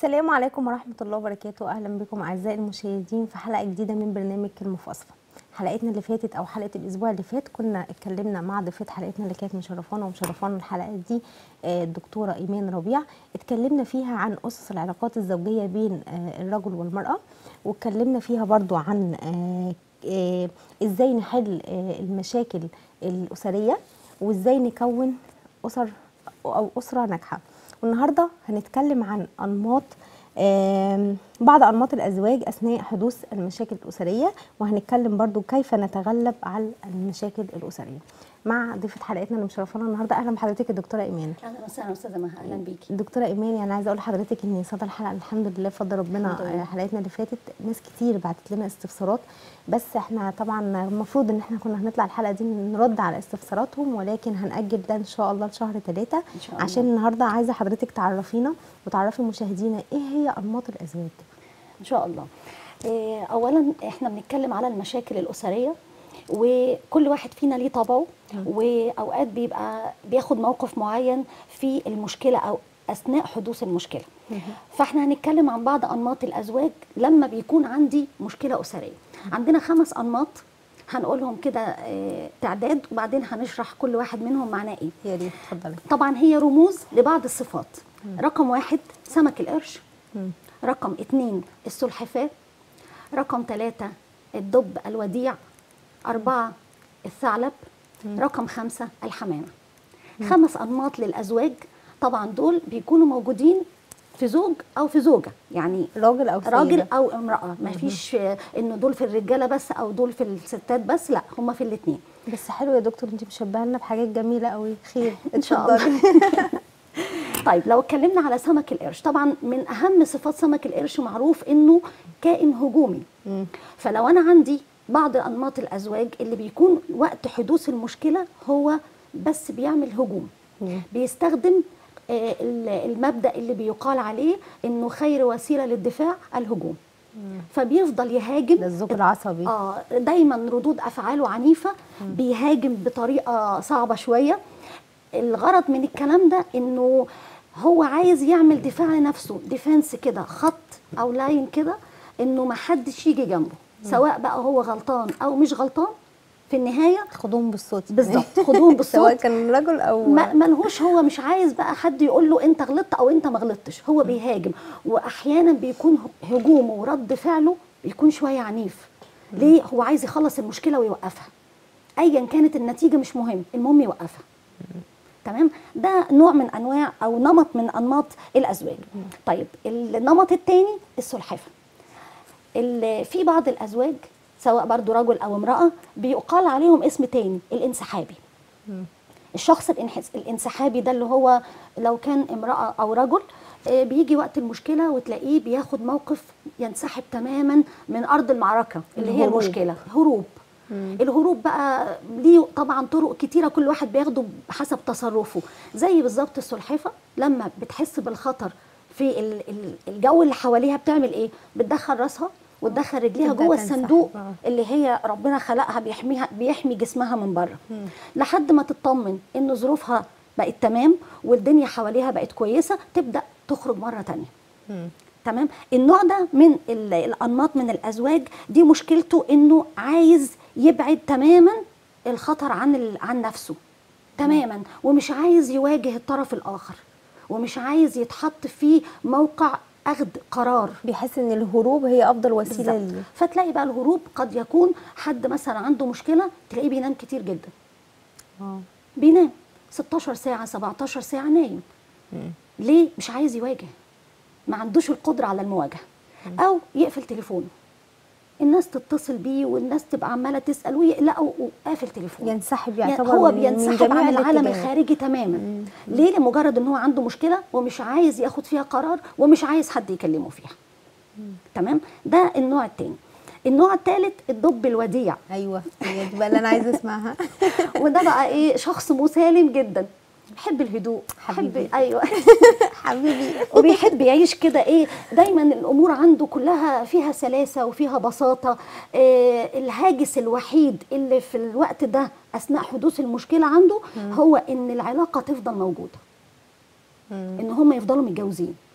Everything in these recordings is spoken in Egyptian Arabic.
السلام عليكم ورحمة الله وبركاته أهلا بكم أعزائي المشاهدين في حلقة جديدة من برنامج كلمة فاصلة حلقتنا اللي فاتت أو حلقة الأسبوع اللي فات كنا اتكلمنا مع ضيفة حلقتنا اللي كانت مشرفانا ومشرفانا الحلقة دي آه، الدكتورة إيمان ربيع اتكلمنا فيها عن أسس العلاقات الزوجية بين آه، الرجل والمرأة واتكلمنا فيها برضو عن آه، آه، إزاي نحل آه، المشاكل الأسرية وإزاي نكون أسر أو أسرة ناجحة والنهارده هنتكلم عن انماط آم، بعض انماط الازواج اثناء حدوث المشاكل الاسريه وهنتكلم برضو كيف نتغلب على المشاكل الاسريه مع ضيفه حلقتنا اللي مشرفانا النهارده اهلا بحضرتك يا دكتوره ايمان اهلا وسهلا استاذه مها اهلا بيكي دكتوره ايمان يعني عايزه اقول لحضرتك ان صدى الحلقه الحمد لله بفضل ربنا الحمد لله. آه، حلقتنا اللي فاتت ناس كتير بعتت لنا استفسارات بس احنا طبعا المفروض ان احنا كنا هنطلع الحلقه دي نرد على استفساراتهم ولكن هنأجل ده ان شاء الله لشهر ثلاثة إن شاء الله. عشان النهارده عايزه حضرتك تعرفينا وتعرفي مشاهدينا ايه هي انماط الازواج ان شاء الله إيه، اولا احنا بنتكلم على المشاكل الاسريه وكل واحد فينا ليه طبعه واوقات بيبقى بياخد موقف معين في المشكله او اثناء حدوث المشكله فاحنا هنتكلم عن بعض انماط الازواج لما بيكون عندي مشكله اسريه عندنا خمس انماط هنقولهم كده إيه، تعداد وبعدين هنشرح كل واحد منهم معناه ايه يا ريت اتفضلي طبعا هي رموز لبعض الصفات رقم واحد سمك القرش رقم اتنين السلحفاة رقم ثلاثة الدب الوديع أربعة الثعلب رقم خمسة الحمامة خمس أنماط للأزواج طبعا دول بيكونوا موجودين في زوج أو في زوجة يعني راجل او سيدة راجل او امراه ما فيش آه، انه دول في الرجاله بس او دول في الستات بس لا هم في الاثنين بس حلو يا دكتور انت مشبهه لنا بحاجات جميله قوي خير إن شاء اتفضلي. طيب لو اتكلمنا على سمك القرش طبعا من اهم صفات سمك القرش معروف انه كائن هجومي مم. فلو انا عندي بعض انماط الازواج اللي بيكون وقت حدوث المشكله هو بس بيعمل هجوم مم. بيستخدم آه، ال- المبدا اللي بيقال عليه انه خير وسيله للدفاع الهجوم فبيفضل يهاجم ده الزوج العصبي اه دايما ردود افعاله عنيفه بيهاجم بطريقه صعبه شويه الغرض من الكلام ده انه هو عايز يعمل دفاع لنفسه ديفنس كده خط او لاين كده انه ما حدش يجي جنبه سواء بقى هو غلطان او مش غلطان في النهايه خدوهم بالصوت بالظبط خدوهم بالصوت سواء كان رجل او ما ملهوش هو مش عايز بقى حد يقول له انت غلطت او انت ما غلطتش هو بيهاجم واحيانا بيكون هجومه ورد فعله بيكون شويه عنيف ليه هو عايز يخلص المشكله ويوقفها ايا كانت النتيجه مش مهم المهم يوقفها تمام ده نوع من انواع او نمط من انماط الازواج طيب النمط الثاني السلحفه ال- في بعض الازواج سواء برضو رجل او امراه بيقال عليهم اسم تاني الانسحابي الشخص الانحس الانسحابي ده اللي هو لو كان امراه او رجل آه، بيجي وقت المشكله وتلاقيه بياخد موقف ينسحب تماما من ارض المعركه اللي هي الهروب. المشكله هروب الهروب بقى ليه طبعا طرق كتيره كل واحد بياخده حسب تصرفه زي بالظبط السلحفه لما بتحس بالخطر في ال- ال- الجو اللي حواليها بتعمل ايه بتدخل راسها وتدخل رجليها تبدأ جوه تنسحب. الصندوق آه. اللي هي ربنا خلقها بيحميها بيحمي جسمها من بره لحد ما تطمن ان ظروفها بقت تمام والدنيا حواليها بقت كويسه تبدا تخرج مره تانية مم. تمام النوع ده من ال- الانماط من الازواج دي مشكلته انه عايز يبعد تماما الخطر عن ال- عن نفسه تماما ومش عايز يواجه الطرف الاخر ومش عايز يتحط في موقع اخذ قرار بيحس ان الهروب هي افضل وسيله بالظبط. ليه فتلاقي بقى الهروب قد يكون حد مثلا عنده مشكله تلاقيه بينام كتير جدا اه بينام 16 ساعه 17 ساعه نايم ليه مش عايز يواجه ما عندوش القدره على المواجهه او يقفل تليفونه الناس تتصل بيه والناس تبقى عماله تسال ويقلقوا وقافل تليفونه ينسحب يعني يعتبر هو من- من بينسحب جميع عن العالم الاتجاهات. الخارجي تماما ليه لمجرد ان هو عنده مشكله ومش عايز ياخد فيها قرار ومش عايز حد يكلمه فيها تمام ده النوع الثاني النوع الثالث الدب الوديع ايوه هي دي بقى اللي انا عايزه اسمعها وده بقى ايه شخص مسالم جدا بيحب الهدوء حبيبي. بيحب ايوه حبيبي وبيحب يعيش كده ايه دايما الامور عنده كلها فيها سلاسه وفيها بساطه إيه الهاجس الوحيد اللي في الوقت ده اثناء حدوث المشكله عنده هو ان العلاقه تفضل موجوده ان هم يفضلوا متجوزين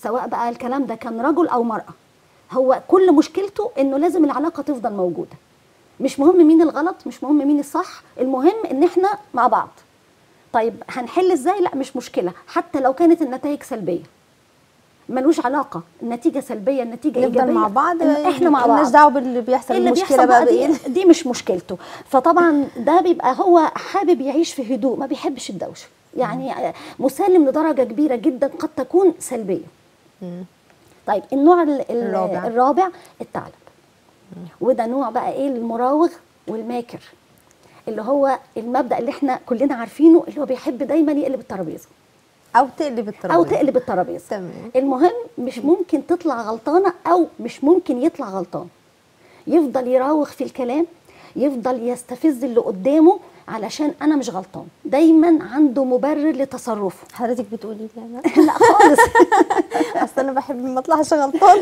سواء بقى الكلام ده كان رجل او مراه هو كل مشكلته انه لازم العلاقه تفضل موجوده مش مهم مين الغلط مش مهم مين الصح المهم ان احنا مع بعض طيب هنحل ازاي لا مش مشكله حتى لو كانت النتائج سلبيه ملوش علاقه النتيجه سلبيه النتيجه نفضل ايجابيه مع بعض إن احنا مع بعض مالناش دعوه باللي بيحصل اللي المشكله بيحصل بقى بقى بايه دي, دي مش مشكلته فطبعا ده بيبقى هو حابب يعيش في هدوء ما بيحبش الدوشه يعني مسالم لدرجه كبيره جدا قد تكون سلبيه طيب النوع ال- ال- الرابع. الرابع الثعلب وده نوع بقى ايه المراوغ والماكر اللي هو المبدا اللي احنا كلنا عارفينه اللي هو بيحب دايما يقلب الترابيزه او تقلب الترابيزه او تقلب الترابيزه تمام. المهم مش ممكن تطلع غلطانه او مش ممكن يطلع غلطان يفضل يراوغ في الكلام يفضل يستفز اللي قدامه علشان انا مش غلطان دايما عنده مبرر لتصرفه حضرتك بتقولي لي انا لا خالص اصل انا بحب ما اطلعش غلطان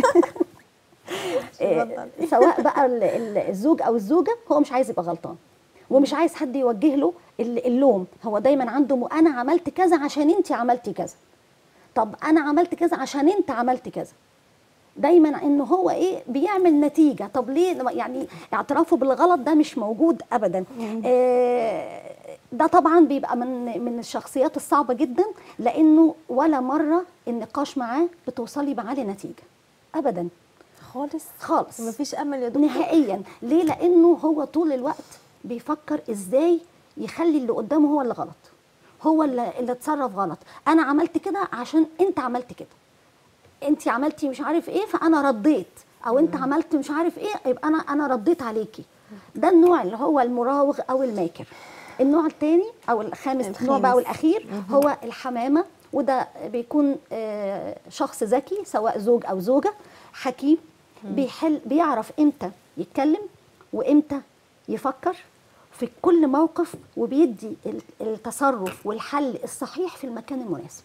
إيه، سواء بقى ال- ال- الزوج او الزوجه هو مش عايز يبقى غلطان ومش عايز حد يوجه له ال- اللوم هو دايما عنده م- انا عملت كذا عشان انت عملتي كذا طب انا عملت كذا عشان انت عملت كذا دايما انه هو ايه بيعمل نتيجه طب ليه لما- يعني اعترافه بالغلط ده مش موجود ابدا آه، ده طبعا بيبقى من من الشخصيات الصعبه جدا لانه ولا مره النقاش معاه بتوصلي معاه لنتيجه ابدا خالص خالص مفيش امل يا دكتور نهائيا ليه لانه هو طول الوقت بيفكر ازاي يخلي اللي قدامه هو اللي غلط هو اللي, اللي اتصرف غلط انا عملت كده عشان انت عملت كده انت عملتي مش عارف ايه فانا رديت او انت عملت مش عارف ايه يبقى انا انا رديت عليكي ده النوع اللي هو المراوغ او الماكر النوع الثاني او الخامس النوع بقى الخامس. والاخير هو الحمامه وده بيكون آه، شخص ذكي سواء زوج او زوجه حكيم بيحل بيعرف امتى يتكلم وامتى يفكر في كل موقف وبيدي ال- التصرف والحل الصحيح في المكان المناسب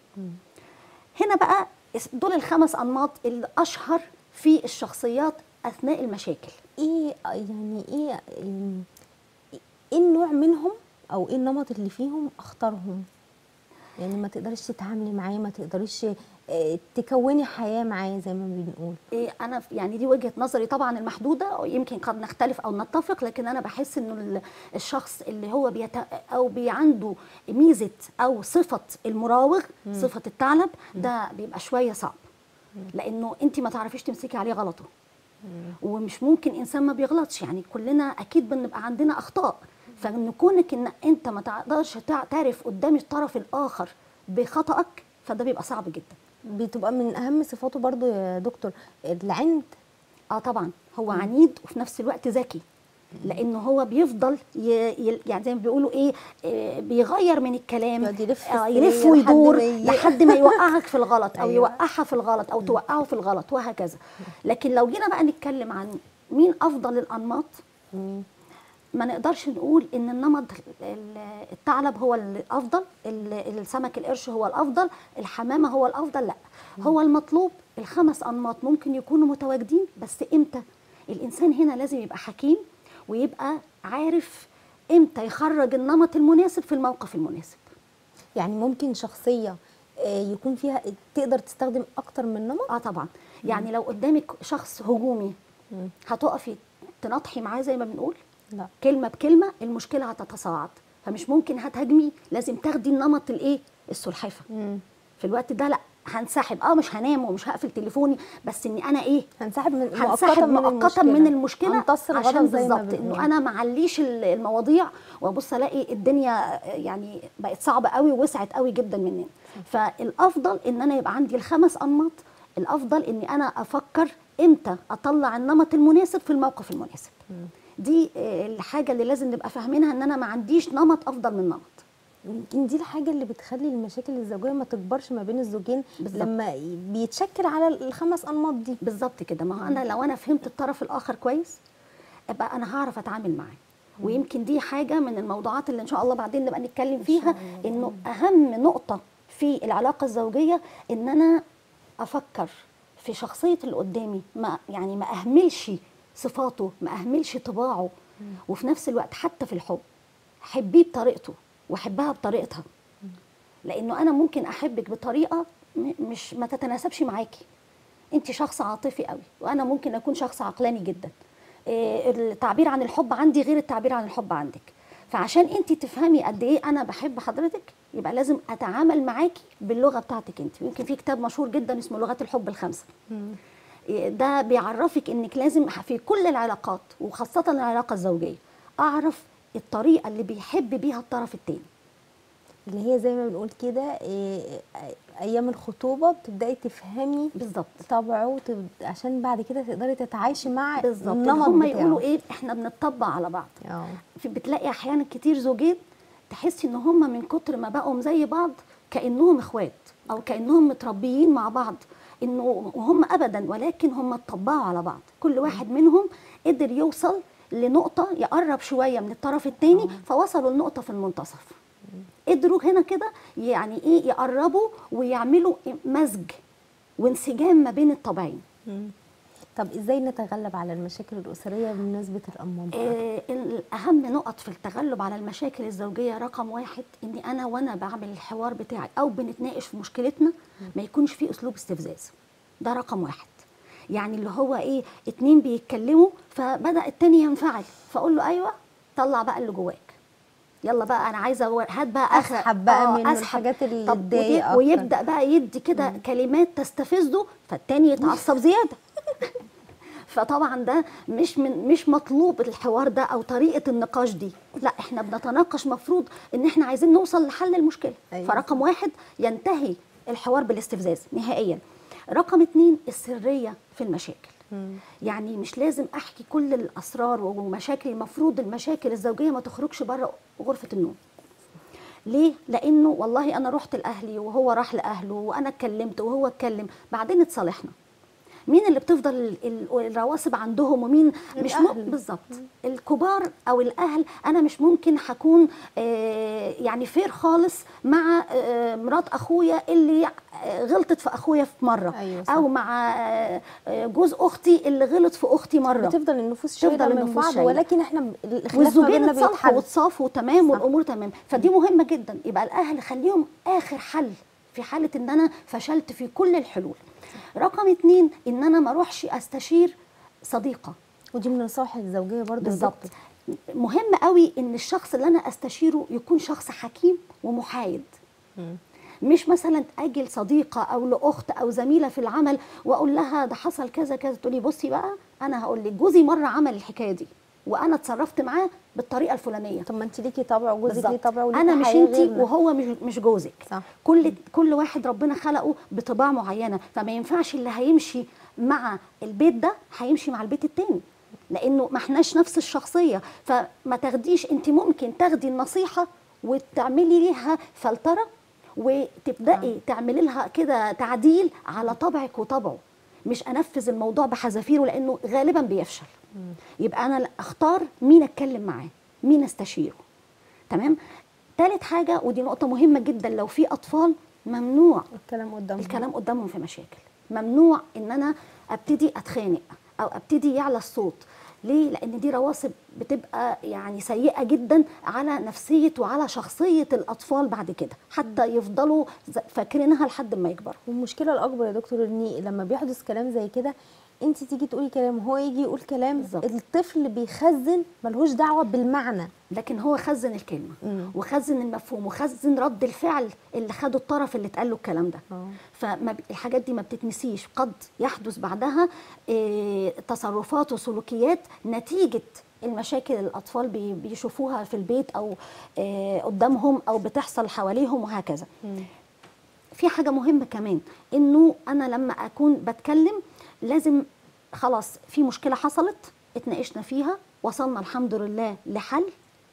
هنا بقى اس- دول الخمس انماط اللي اشهر في الشخصيات اثناء المشاكل ايه يعني ايه يعني ايه النوع منهم او ايه النمط اللي فيهم اختارهم يعني ما تقدريش تتعاملي معاه ما تقدريش آه، تكوني حياه معاه زي ما بنقول إيه انا ف- يعني دي وجهه نظري طبعا المحدوده يمكن قد نختلف او نتفق لكن انا بحس انه ال- الشخص اللي هو بيت او بي عنده ميزه او صفه المراوغ صفه الثعلب ده بيبقى شويه صعب لانه انت ما تعرفيش تمسكي عليه غلطه ومش ممكن انسان ما بيغلطش يعني كلنا اكيد بنبقى عندنا اخطاء فان كونك ان انت ما تقدرش تع- تعرف قدام الطرف الاخر بخطأك فده بيبقى صعب جدا بتبقى من اهم صفاته برضو يا دكتور العند اه طبعا هو عنيد وفي نفس الوقت ذكي لانه هو بيفضل ي... ي... يعني زي ما بيقولوا ايه آه، بيغير من الكلام يقعد يلف آه في يلف لحد ويدور ما ي- لحد ما يوقعك في الغلط او أيوة. يوقعها في الغلط او توقعه في الغلط وهكذا لكن لو جينا بقى نتكلم عن مين افضل الانماط ما نقدرش نقول ان النمط ال- الثعلب هو الافضل ال- السمك القرش هو الافضل الحمامه هو الافضل لا هو المطلوب الخمس انماط ممكن يكونوا متواجدين بس امتى الانسان هنا لازم يبقى حكيم ويبقى عارف امتى يخرج النمط المناسب في الموقف المناسب يعني ممكن شخصيه آه، يكون فيها تقدر تستخدم اكتر من نمط اه طبعا يعني لو قدامك شخص هجومي مم. هتقفي تناطحي معاه زي ما بنقول لا كلمه بكلمه المشكله هتتصاعد فمش ممكن هتهاجمي لازم تاخدي النمط الايه السلحفه مم. في الوقت ده لا هنسحب اه مش هنام ومش هقفل تليفوني بس اني انا ايه هنسحب من هنسحب مؤقتا من المشكله امتص الغضب عشان زي ما بالظبط بنقول. انه انا معليش ال- المواضيع وابص الاقي الدنيا يعني بقت صعبه قوي ووسعت قوي جدا مننا فالافضل ان انا يبقى عندي الخمس انماط الافضل اني انا افكر امتى اطلع النمط المناسب في الموقف المناسب دي آه، الحاجه اللي لازم نبقى فاهمينها ان انا ما عنديش نمط افضل من نمط يمكن دي الحاجه اللي بتخلي المشاكل الزوجيه ما تكبرش ما بين الزوجين بالظبط. لما بيتشكل على الخمس انماط دي بالظبط كده ما هو انا لو انا فهمت الطرف الاخر كويس ابقى انا هعرف اتعامل معاه ويمكن دي حاجه من الموضوعات اللي ان شاء الله بعدين نبقى نتكلم فيها انه اهم نقطه في العلاقه الزوجيه ان انا افكر في شخصيه اللي قدامي ما يعني ما اهملش صفاته ما اهملش طباعه وفي نفس الوقت حتى في الحب حبيه بطريقته واحبها بطريقتها لانه انا ممكن احبك بطريقه م- مش ما تتناسبش معاكي انت شخص عاطفي قوي وانا ممكن اكون شخص عقلاني جدا إيه، التعبير عن الحب عندي غير التعبير عن الحب عندك فعشان انت تفهمي قد ايه انا بحب حضرتك يبقى لازم اتعامل معاكي باللغه بتاعتك انت يمكن في كتاب مشهور جدا اسمه لغات الحب الخمسه إيه، ده بيعرفك انك لازم في كل العلاقات وخاصه العلاقه الزوجيه اعرف الطريقه اللي بيحب بيها الطرف التاني اللي هي زي ما بنقول كده إيه، ايام الخطوبه بتبداي تفهمي بالظبط طبعه وتب... عشان بعد كده تقدري تتعايشي مع بالظبط النمط هم بتاعه. يقولوا ايه احنا بنطبق على بعض اه في بتلاقي احيانا كتير زوجين تحسي ان هم من كتر ما بقوا زي بعض كانهم اخوات او كانهم متربيين مع بعض انه وهم ابدا ولكن هم اتطبقوا على بعض كل واحد منهم قدر يوصل لنقطه يقرب شويه من الطرف الثاني فوصلوا لنقطه في المنتصف قدروا هنا كده يعني ايه يقربوا ويعملوا مزج وانسجام ما بين الطبعين مم. طب ازاي نتغلب على المشاكل الاسريه بمناسبه الامام آه، الأهم نقط في التغلب على المشاكل الزوجية رقم واحد إني أنا وأنا بعمل الحوار بتاعي أو بنتناقش في مشكلتنا ما يكونش فيه أسلوب استفزاز ده رقم واحد يعني اللي هو إيه اتنين بيتكلموا فبدأ التاني ينفعل فأقول له أيوه طلع بقى اللي جواك يلا بقى انا عايزه أور- هات بقى آخر- أسحب بقى آه، منه أسحب. الحاجات اللي طب تضايق ودي- أكتر. ويبدا بقى يدي كده كلمات تستفزه فالتاني يتعصب زياده فطبعا ده مش من مش مطلوب الحوار ده او طريقه النقاش دي لا احنا بنتناقش مفروض ان احنا عايزين نوصل لحل المشكله أيوة. فرقم واحد ينتهي الحوار بالاستفزاز نهائيا رقم اتنين السريه في المشاكل يعني مش لازم احكي كل الاسرار ومشاكل المفروض المشاكل الزوجيه ما تخرجش بره غرفه النوم ليه؟ لانه والله انا رحت لاهلي وهو راح لاهله وانا اتكلمت وهو اتكلم بعدين اتصالحنا مين اللي بتفضل ال- ال- الرواسب عندهم ومين مش م... الأهل. بالظبط الكبار او الاهل انا مش ممكن هكون آه، يعني فير خالص مع آه، مرات اخويا اللي آه، غلطت في اخويا في مره أيوة صح. او مع آه، آه، جوز اختي اللي غلط في اختي مره بتفضل النفوس شايله تفضل من النفوس بعض شايلة. ولكن احنا ب- الخلاف ما والزوجين بيننا اتصالحوا بيتحل واتصافوا تمام صح. والامور تمام فدي مهمه جدا يبقى الاهل خليهم اخر حل في حاله ان انا فشلت في كل الحلول رقم اتنين ان انا ما اروحش استشير صديقه ودي من النصائح الزوجيه برضه يا بالظبط دكتور. مهم قوي ان الشخص اللي انا استشيره يكون شخص حكيم ومحايد مش مثلا اجي لصديقه او لاخت او زميله في العمل واقول لها ده حصل كذا كذا تقولي بصي بقى انا هقول لك جوزي مره عمل الحكايه دي وانا اتصرفت معاه بالطريقه الفلانيه طب ما انت ليكي طبع وجوزك ليه بالظبط. طبع وليكي انا مش حياة انت غيرنا. وهو مش مش جوزك صح. كل كل واحد ربنا خلقه بطباع معينه فما ينفعش اللي هيمشي مع البيت ده هيمشي مع البيت التاني لانه ما احناش نفس الشخصيه فما تاخديش انت ممكن تاخدي النصيحه وتعملي ليها فلتره وتبداي تعملي لها كده تعديل على طبعك وطبعه مش انفذ الموضوع بحذافيره لانه غالبا بيفشل يبقى انا اختار مين اتكلم معاه مين استشيره تمام تالت حاجه ودي نقطه مهمه جدا لو في اطفال ممنوع الكلام قدامهم الكلام قدامهم في مشاكل ممنوع ان انا ابتدي اتخانق او ابتدي يعلى الصوت ليه لان دي رواسب بتبقى يعني سيئه جدا على نفسيه وعلى شخصيه الاطفال بعد كده حتى يفضلوا ز- فاكرينها لحد ما يكبروا والمشكله الاكبر يا دكتور ان لما بيحدث كلام زي كده انت تيجي تقولي كلام هو يجي يقول كلام بالظبط. الطفل بيخزن ملهوش دعوه بالمعنى لكن هو خزن الكلمه مم. وخزن المفهوم وخزن رد الفعل اللي خده الطرف اللي اتقال له الكلام ده اه. فالحاجات دي ما بتتنسيش قد يحدث بعدها إيه تصرفات وسلوكيات نتيجه المشاكل اللي الاطفال بي- بيشوفوها في البيت او إيه قدامهم او بتحصل حواليهم وهكذا في حاجه مهمه كمان انه انا لما اكون بتكلم لازم خلاص في مشكله حصلت اتناقشنا فيها وصلنا الحمد لله لحل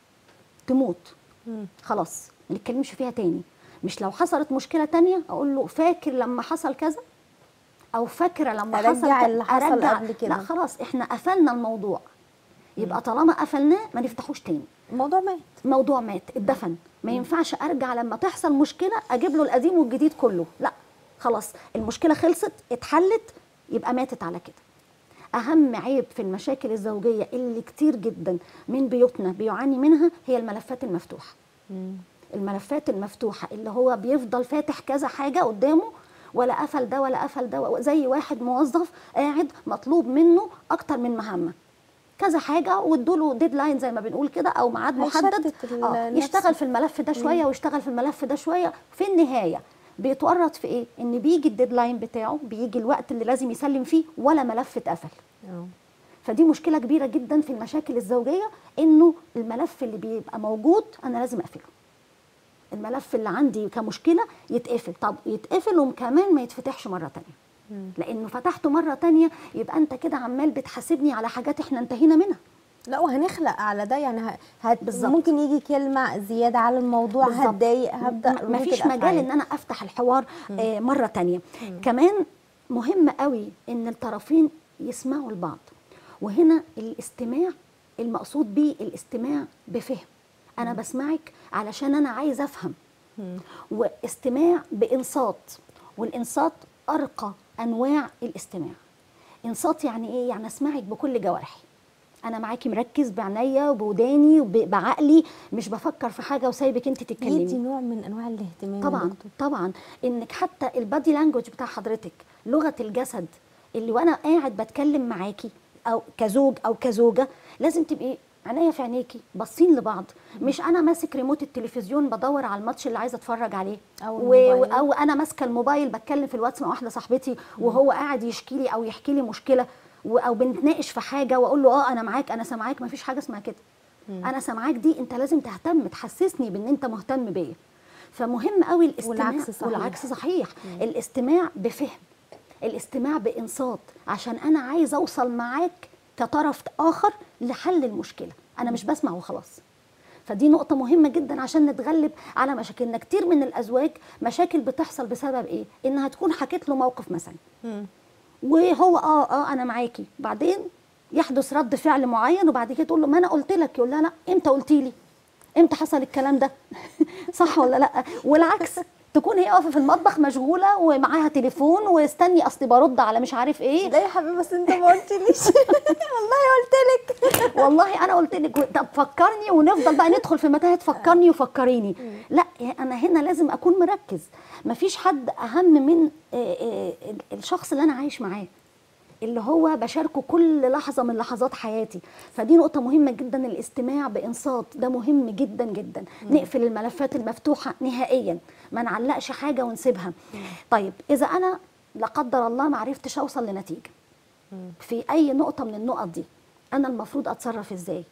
تموت خلاص ما نتكلمش فيها تاني مش لو حصلت مشكله تانية اقول له فاكر لما حصل كذا او فاكره لما أرجع حصل ك- اللي حصل أرجع- قبل كده. لا خلاص احنا قفلنا الموضوع يبقى طالما قفلناه ما نفتحوش تاني الموضوع مات موضوع مات اتدفن ما ينفعش ارجع لما تحصل مشكله اجيب له القديم والجديد كله لا خلاص المشكله خلصت اتحلت يبقى ماتت على كده اهم عيب في المشاكل الزوجيه اللي كتير جدا من بيوتنا بيعاني منها هي الملفات المفتوحه الملفات المفتوحه اللي هو بيفضل فاتح كذا حاجه قدامه ولا قفل ده ولا قفل ده زي واحد موظف قاعد مطلوب منه اكتر من مهمه كذا حاجه وادوا له ديدلاين زي ما بنقول كده او ميعاد محدد هيشتت ال- آه نفسه. يشتغل في الملف ده شويه ويشتغل في الملف ده شويه في النهايه بيتورط في ايه ان بيجي الديدلاين بتاعه بيجي الوقت اللي لازم يسلم فيه ولا ملف اتقفل اه فدي مشكله كبيره جدا في المشاكل الزوجيه انه الملف اللي بيبقى موجود انا لازم اقفله الملف اللي عندي كمشكله يتقفل طب يتقفل وكمان ما يتفتحش مره تانية لانه فتحته مره تانية يبقى انت كده عمال بتحاسبني على حاجات احنا انتهينا منها لا وهنخلق على ده يعني ه... هت... بالظبط. ممكن يجي كلمه زياده على الموضوع بالظبط. هتضايق هبدا ما ردود فيش مجال الأفعال. ان انا افتح الحوار آه مره تانية كمان مهم قوي ان الطرفين يسمعوا لبعض وهنا الاستماع المقصود بيه الاستماع بفهم انا بسمعك علشان انا عايز افهم واستماع بانصات والانصات ارقى انواع الاستماع انصات يعني ايه يعني اسمعك بكل جوارحي انا معاكي مركز بعينيا وبوداني وبعقلي مش بفكر في حاجه وسايبك انت يدي تتكلمي نوع من انواع الاهتمام يا طبعا دكتور. طبعا انك حتى البادي لانجوج بتاع حضرتك لغه الجسد اللي وانا قاعد بتكلم معاكي او كزوج او كزوجه لازم تبقي عينيا في عينيكي باصين لبعض مش انا ماسك ريموت التلفزيون بدور على الماتش اللي عايزه اتفرج عليه أو و... الموبايل. او انا ماسكه الموبايل بتكلم في الواتس مع واحده صاحبتي وهو قاعد يشكي لي او يحكي لي مشكله و... او بنتناقش في حاجه واقول له اه انا معاك انا سامعاك ما فيش حاجه اسمها كده انا سامعاك دي انت لازم تهتم تحسسني بان انت مهتم بيا فمهم قوي الاستماع والعكس صحيح. والعكس صحيح الاستماع بفهم الاستماع بانصات عشان انا عايز اوصل معاك كطرف اخر لحل المشكله انا مش بسمع وخلاص فدي نقطة مهمة جدا عشان نتغلب على مشاكلنا كتير من الأزواج مشاكل بتحصل بسبب إيه؟ إنها تكون حكت له موقف مثلا مم. وهو اه اه انا معاكي بعدين يحدث رد فعل معين وبعد كده تقول له ما انا قلت لك يقول لها لا امتى قلتي لي امتى حصل الكلام ده صح ولا لا والعكس تكون هي واقفه في المطبخ مشغوله ومعاها تليفون واستني اصلي برد على مش عارف ايه لا يا حبيبي بس انت ما قلتليش والله قلت لك والله انا قلت لك طب فكرني ونفضل بقى ندخل في متاهه فكرني وفكريني لا انا هنا لازم اكون مركز مفيش حد اهم من آه، آه، الشخص اللي انا عايش معاه اللي هو بشاركه كل لحظه من لحظات حياتي فدي نقطه مهمه جدا الاستماع بانصات ده مهم جدا جدا نقفل الملفات المفتوحه نهائيا ما نعلقش حاجه ونسيبها طيب اذا انا لا قدر الله ما عرفتش اوصل لنتيجه في اي نقطه من النقط دي انا المفروض اتصرف ازاي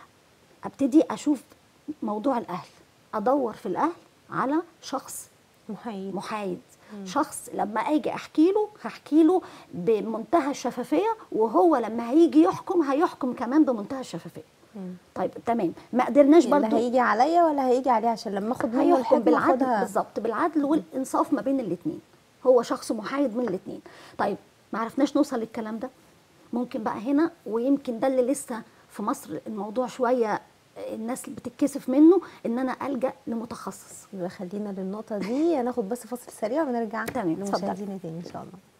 ابتدي اشوف موضوع الاهل ادور في الاهل على شخص محايد محايد شخص لما اجي احكي له هحكي له بمنتهى الشفافيه وهو لما هيجي يحكم هيحكم كمان بمنتهى الشفافيه طيب تمام ما قدرناش لا برضو هيجي عليا ولا هيجي عليه عشان لما اخد منه هيحكم الحكم بالعدل اخدها بالظبط بالعدل والانصاف ما بين الاثنين هو شخص محايد من الاثنين طيب ما عرفناش نوصل للكلام ده ممكن بقى هنا ويمكن ده اللي لسه في مصر الموضوع شويه الناس بتتكسف منه ان انا الجا لمتخصص يبقى خلينا للنقطة دي هناخد بس فاصل سريع ونرجع تمام، اتفضل. لمشاهدينا تاني ان شاء الله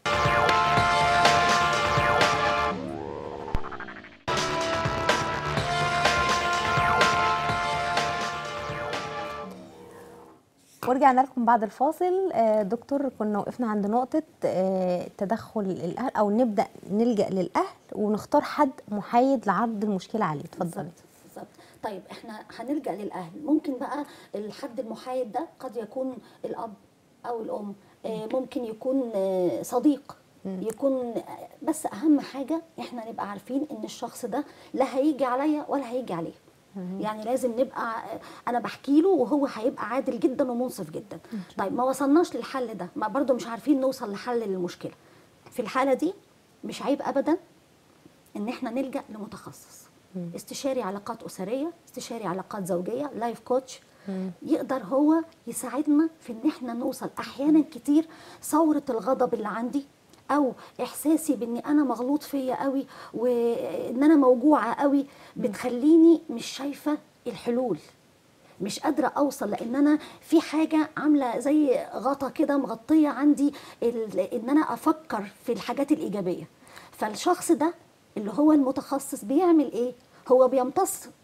ورجعنا لكم بعد الفاصل آه، دكتور كنا وقفنا عند نقطة آه، تدخل الأهل أو نبدأ نلجأ للأهل ونختار حد محايد لعرض المشكلة عليه اتفضلي بالظبط بالظبط طيب احنا هنلجا للاهل ممكن بقى الحد المحايد ده قد يكون الاب او الام آه، ممكن يكون آه، صديق يكون آه، بس اهم حاجه احنا نبقى عارفين ان الشخص ده لا هيجي عليا ولا هيجي عليه يعني لازم نبقى انا بحكي له وهو هيبقى عادل جدا ومنصف جدا طيب ما وصلناش للحل ده ما برضو مش عارفين نوصل لحل للمشكله في الحاله دي مش عيب ابدا ان احنا نلجا لمتخصص استشاري علاقات اسريه استشاري علاقات زوجيه لايف كوتش يقدر هو يساعدنا في ان احنا نوصل احيانا كتير ثوره الغضب اللي عندي او احساسي بان انا مغلوط فيا قوي وان انا موجوعه قوي بتخليني مش شايفه الحلول مش قادرة أوصل لأن أنا في حاجة عاملة زي غطا كده مغطية عندي ال- إن أنا أفكر في الحاجات الإيجابية فالشخص ده اللي هو المتخصص بيعمل إيه؟ هو بيمتص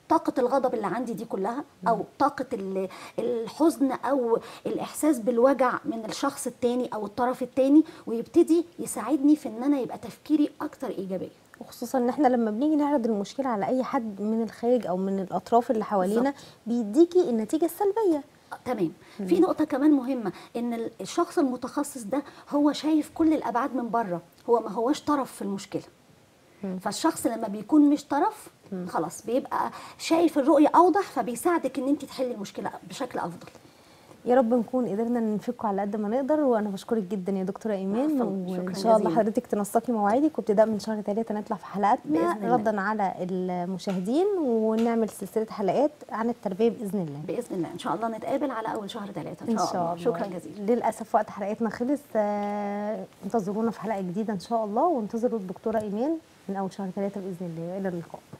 طاقه الغضب اللي عندي دي كلها او طاقه ال- الحزن او الاحساس بالوجع من الشخص التاني او الطرف التاني ويبتدي يساعدني في ان انا يبقى تفكيري اكتر ايجابيه وخصوصا ان احنا لما بنيجي نعرض المشكله على اي حد من الخارج او من الاطراف اللي حوالينا بالظبط. بيديكي النتيجه السلبيه آه، تمام في نقطه كمان مهمه ان ال- الشخص المتخصص ده هو شايف كل الابعاد من بره هو ما هوش طرف في المشكله فالشخص لما بيكون مش طرف خلاص بيبقى شايف الرؤيه اوضح فبيساعدك ان انت تحلي المشكله بشكل افضل يا رب نكون قدرنا ننفقه على قد ما نقدر وانا بشكرك جدا يا دكتوره ايمان عفواً، وان شكراً شاء الله جزيلاً. حضرتك تنسقي مواعيدك وابتداء من شهر ثلاثة نطلع في حلقاتنا بإذن الله. ردا على المشاهدين ونعمل سلسله حلقات عن التربيه باذن الله باذن الله ان شاء الله نتقابل على اول شهر ثلاثة ان شاء الله شكرا جزيلا للاسف وقت حلقتنا خلص آه، انتظرونا في حلقه جديده ان شاء الله وانتظروا الدكتوره ايمان من اول شهر ثلاثة باذن الله الى اللقاء